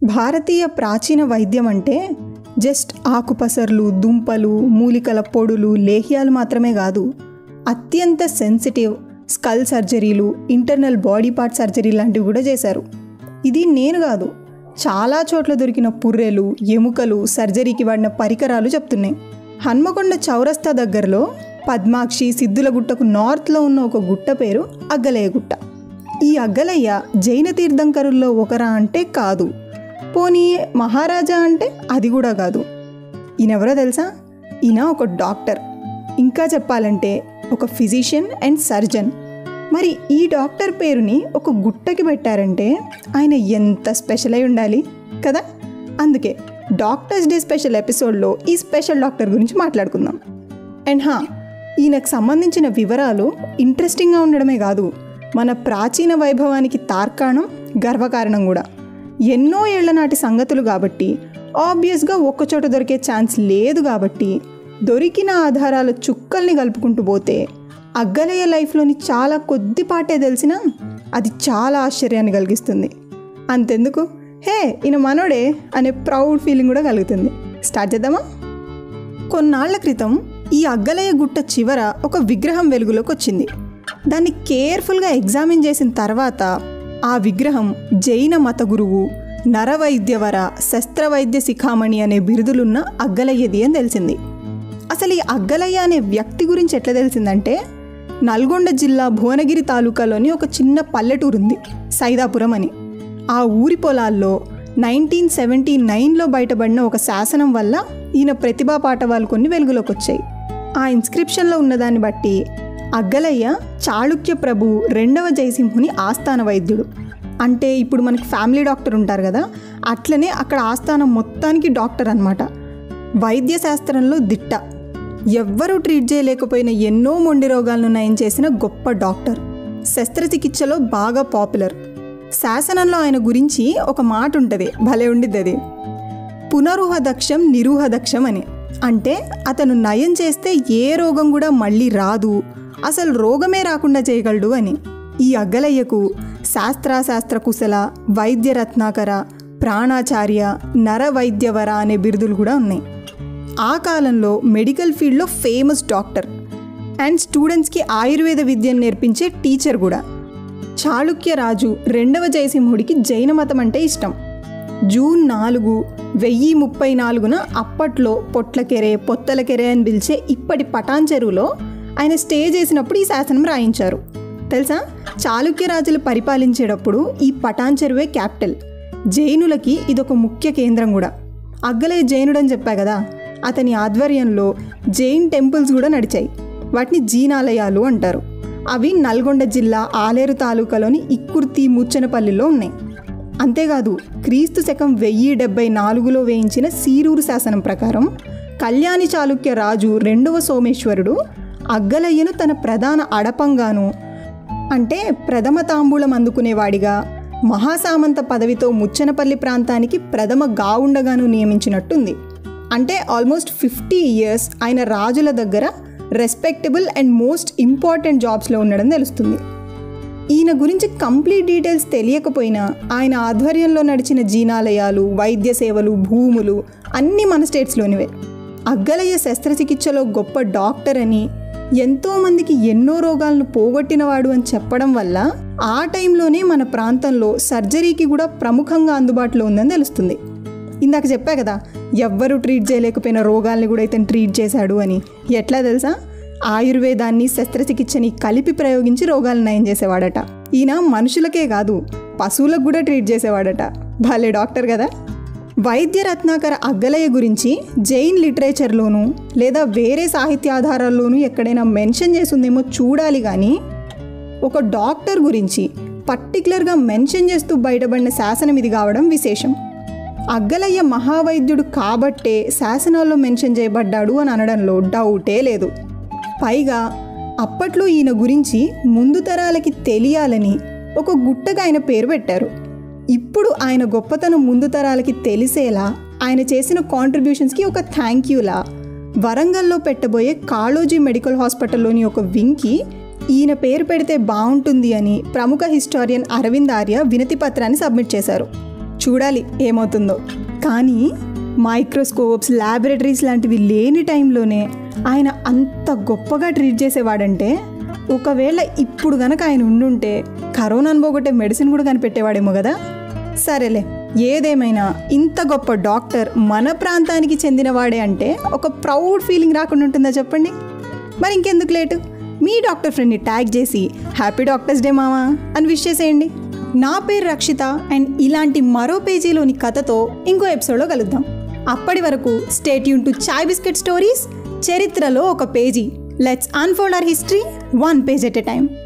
భారతీయ ప్రాచీన వైద్యం అంటే జస్ట్ ఆకుపసర్లు దుంపలు మూలికల పొడులు లేహ్యాలు మాత్రమే కాదు అత్యంత సెన్సిటివ్ స్కల్ సర్జరీలు ఇంటర్నల్ బాడీ పార్ట్ సర్జరీ లాంటివి కూడా చేశారు ఇది నేను కాదు చాలా చోట్ల దొరికిన పుర్రెలు ఎముకలు సర్జరీకి వాడిన పరికరాలు చెప్తున్నాయి హన్మకొండ చౌరస్తా దగ్గరలో పద్మాక్షి సిద్ధుల గుట్టకు నార్త్లో ఉన్న ఒక గుట్ట పేరు అగ్గలయ్య గుట్ట ఈ అగ్గలయ్య జైన తీర్థంకరుల్లో ఒకరా అంటే కాదు పోనీ మహారాజా అంటే అది కూడా కాదు ఈయనెవరో తెలుసా ఈయన ఒక డాక్టర్ ఇంకా చెప్పాలంటే ఒక ఫిజిషియన్ అండ్ సర్జన్ మరి ఈ డాక్టర్ పేరుని ఒక గుట్టకి పెట్టారంటే ఆయన ఎంత స్పెషల్ అయి ఉండాలి కదా అందుకే డాక్టర్స్ డే స్పెషల్ ఎపిసోడ్లో ఈ స్పెషల్ డాక్టర్ గురించి మాట్లాడుకుందాం అండ్ హా ఈయనకు సంబంధించిన వివరాలు ఇంట్రెస్టింగ్గా ఉండడమే కాదు మన ప్రాచీన వైభవానికి తార్కాణం గర్వకారణం కూడా ఎన్నో ఏళ్ల నాటి సంగతులు కాబట్టి ఆబ్వియస్గా ఒక్కచోట దొరికే ఛాన్స్ లేదు కాబట్టి దొరికిన ఆధారాల చుక్కల్ని కలుపుకుంటూ పోతే అగ్గలయ్య లైఫ్లోని చాలా కొద్దిపాటే తెలిసినా అది చాలా ఆశ్చర్యాన్ని కలిగిస్తుంది అంతెందుకు హే ఈయన మనోడే అనే ప్రౌడ్ ఫీలింగ్ కూడా కలుగుతుంది స్టార్ట్ చేద్దామా కొన్నాళ్ల క్రితం ఈ అగ్గలయ్య గుట్ట చివర ఒక విగ్రహం వెలుగులోకి వచ్చింది దాన్ని కేర్ఫుల్గా ఎగ్జామిన్ చేసిన తర్వాత ఆ విగ్రహం జైన మత గురువు నరవైద్యవర శస్త్రవైద్య శిఖామణి అనే బిరుదులున్న అగ్గలయ్యది అని తెలిసింది అసలు ఈ అగ్గలయ్య అనే వ్యక్తి గురించి ఎట్లా తెలిసిందంటే నల్గొండ జిల్లా భువనగిరి తాలూకాలోని ఒక చిన్న పల్లెటూరు ఉంది సైదాపురం అని ఆ ఊరి పొలాల్లో నైన్టీన్ సెవెంటీ నైన్లో బయటపడిన ఒక శాసనం వల్ల ఈయన ప్రతిభా పాఠవాలు కొన్ని వెలుగులోకి వచ్చాయి ఆ ఇన్స్క్రిప్షన్లో ఉన్నదాన్ని బట్టి అగ్గలయ్య చాళుక్య ప్రభు రెండవ జయసింహుని ఆస్థాన వైద్యుడు అంటే ఇప్పుడు మనకి ఫ్యామిలీ డాక్టర్ ఉంటారు కదా అట్లనే అక్కడ ఆస్థానం మొత్తానికి డాక్టర్ అనమాట వైద్య శాస్త్రంలో దిట్ట ఎవ్వరూ ట్రీట్ చేయలేకపోయిన ఎన్నో మొండి రోగాలను నయం చేసిన గొప్ప డాక్టర్ శస్త్రచికిత్సలో బాగా పాపులర్ శాసనంలో ఆయన గురించి ఒక మాట ఉంటుంది భలే ఉండిద్ది అది పునరుహదక్షం నిరూహదక్షం అని అంటే అతను నయం చేస్తే ఏ రోగం కూడా మళ్ళీ రాదు అసలు రోగమే రాకుండా చేయగలడు అని ఈ అగ్గలయ్యకు శాస్త్రాశాస్త్ర కుశల వైద్య రత్నాకర ప్రాణాచార్య నర వైద్యవర అనే బిరుదులు కూడా ఉన్నాయి ఆ కాలంలో మెడికల్ ఫీల్డ్లో ఫేమస్ డాక్టర్ అండ్ స్టూడెంట్స్కి ఆయుర్వేద విద్యను నేర్పించే టీచర్ కూడా చాళుక్య రాజు రెండవ జయసింహుడికి జైన మతం అంటే ఇష్టం జూన్ నాలుగు వెయ్యి ముప్పై నాలుగున అప్పట్లో పొట్లకెరే పొత్తలకెరే అని పిలిచే ఇప్పటి పటాన్ చెరువులో ఆయన స్టే చేసినప్పుడు ఈ శాసనం రాయించారు తెలుసా చాళుక్య రాజులు పరిపాలించేటప్పుడు ఈ పటాన్ చెరువే క్యాపిటల్ జైనులకి ఇదొక ముఖ్య కేంద్రం కూడా అగ్గలే జైనుడు అని చెప్పా కదా అతని ఆధ్వర్యంలో జైన్ టెంపుల్స్ కూడా నడిచాయి వాటిని జీనాలయాలు అంటారు అవి నల్గొండ జిల్లా ఆలేరు తాలూకాలోని ఇక్కుర్తి ముచ్చనపల్లిలో ఉన్నాయి అంతేకాదు క్రీస్తు శకం వెయ్యి డెబ్బై నాలుగులో వేయించిన సీరూరు శాసనం ప్రకారం కళ్యాణి చాళుక్య రాజు రెండవ సోమేశ్వరుడు అగ్గలయ్యను తన ప్రధాన అడపంగాను అంటే ప్రథమ తాంబూలం అందుకునేవాడిగా మహాసామంత పదవితో ముచ్చనపల్లి ప్రాంతానికి ప్రథమ గావుండగాను నియమించినట్టుంది అంటే ఆల్మోస్ట్ ఫిఫ్టీ ఇయర్స్ ఆయన రాజుల దగ్గర రెస్పెక్టబుల్ అండ్ మోస్ట్ ఇంపార్టెంట్ జాబ్స్లో ఉండడం తెలుస్తుంది ఈయన గురించి కంప్లీట్ డీటెయిల్స్ తెలియకపోయినా ఆయన ఆధ్వర్యంలో నడిచిన జీనాలయాలు వైద్య సేవలు భూములు అన్నీ మన స్టేట్స్లోనివే అగ్గలయ్య శస్త్రచికిత్సలో గొప్ప డాక్టర్ అని ఎంతోమందికి ఎన్నో రోగాలను పోగొట్టినవాడు అని చెప్పడం వల్ల ఆ టైంలోనే మన ప్రాంతంలో సర్జరీకి కూడా ప్రముఖంగా అందుబాటులో ఉందని తెలుస్తుంది ఇందాక చెప్పా కదా ఎవ్వరూ ట్రీట్ చేయలేకపోయిన రోగాల్ని కూడా ఇతను ట్రీట్ చేశాడు అని ఎట్లా తెలుసా ఆయుర్వేదాన్ని శస్త్రచికిత్సని కలిపి ప్రయోగించి రోగాలను నయం చేసేవాడట ఈయన మనుషులకే కాదు పశువులకు కూడా ట్రీట్ చేసేవాడట భలే డాక్టర్ కదా వైద్య రత్నాకర అగ్గలయ్య గురించి జైన్ లిటరేచర్లోనూ లేదా వేరే సాహిత్యాధారాల్లోనూ ఎక్కడైనా మెన్షన్ చేసిందేమో చూడాలి కానీ ఒక డాక్టర్ గురించి పర్టికులర్గా మెన్షన్ చేస్తూ బయటపడిన శాసనం ఇది కావడం విశేషం అగ్గలయ్య మహావైద్యుడు కాబట్టే శాసనాల్లో మెన్షన్ చేయబడ్డాడు అని అనడంలో డౌటే లేదు పైగా అప్పట్లో ఈయన గురించి ముందు తరాలకి తెలియాలని ఒక గుట్టగా ఆయన పేరు పెట్టారు ఇప్పుడు ఆయన గొప్పతనం ముందు తరాలకి తెలిసేలా ఆయన చేసిన కాంట్రిబ్యూషన్స్కి ఒక థ్యాంక్ యూలా వరంగల్లో పెట్టబోయే కాళోజీ మెడికల్ హాస్పిటల్లోని ఒక వింగ్కి ఈయన పేరు పెడితే బాగుంటుంది అని ప్రముఖ హిస్టారియన్ అరవింద్ ఆర్య వినతి పత్రాన్ని సబ్మిట్ చేశారు చూడాలి ఏమవుతుందో కానీ మైక్రోస్కోప్స్ ల్యాబొరేటరీస్ లాంటివి లేని టైంలోనే ఆయన అంత గొప్పగా ట్రీట్ చేసేవాడంటే ఒకవేళ ఇప్పుడు గనక ఆయన ఉండుంటే కరోనాను పోగొట్టే మెడిసిన్ కూడా కనిపెట్టేవాడేమో కదా సరేలే ఏదేమైనా ఇంత గొప్ప డాక్టర్ మన ప్రాంతానికి చెందినవాడే అంటే ఒక ప్రౌడ్ ఫీలింగ్ రాకుండా ఉంటుందా చెప్పండి మరి ఇంకెందుకు లేటు మీ డాక్టర్ ఫ్రెండ్ని ట్యాగ్ చేసి హ్యాపీ డాక్టర్స్ డే మామా అని విష్ చేసేయండి నా పేరు రక్షిత అండ్ ఇలాంటి మరో పేజీలోని కథతో ఇంకో ఎపిసోడ్లో కలుద్దాం అప్పటి వరకు స్టేట్ యూన్ టు చాయ్ బిస్కెట్ స్టోరీస్ చరిత్రలో ఒక page let's unfold our history one page at a time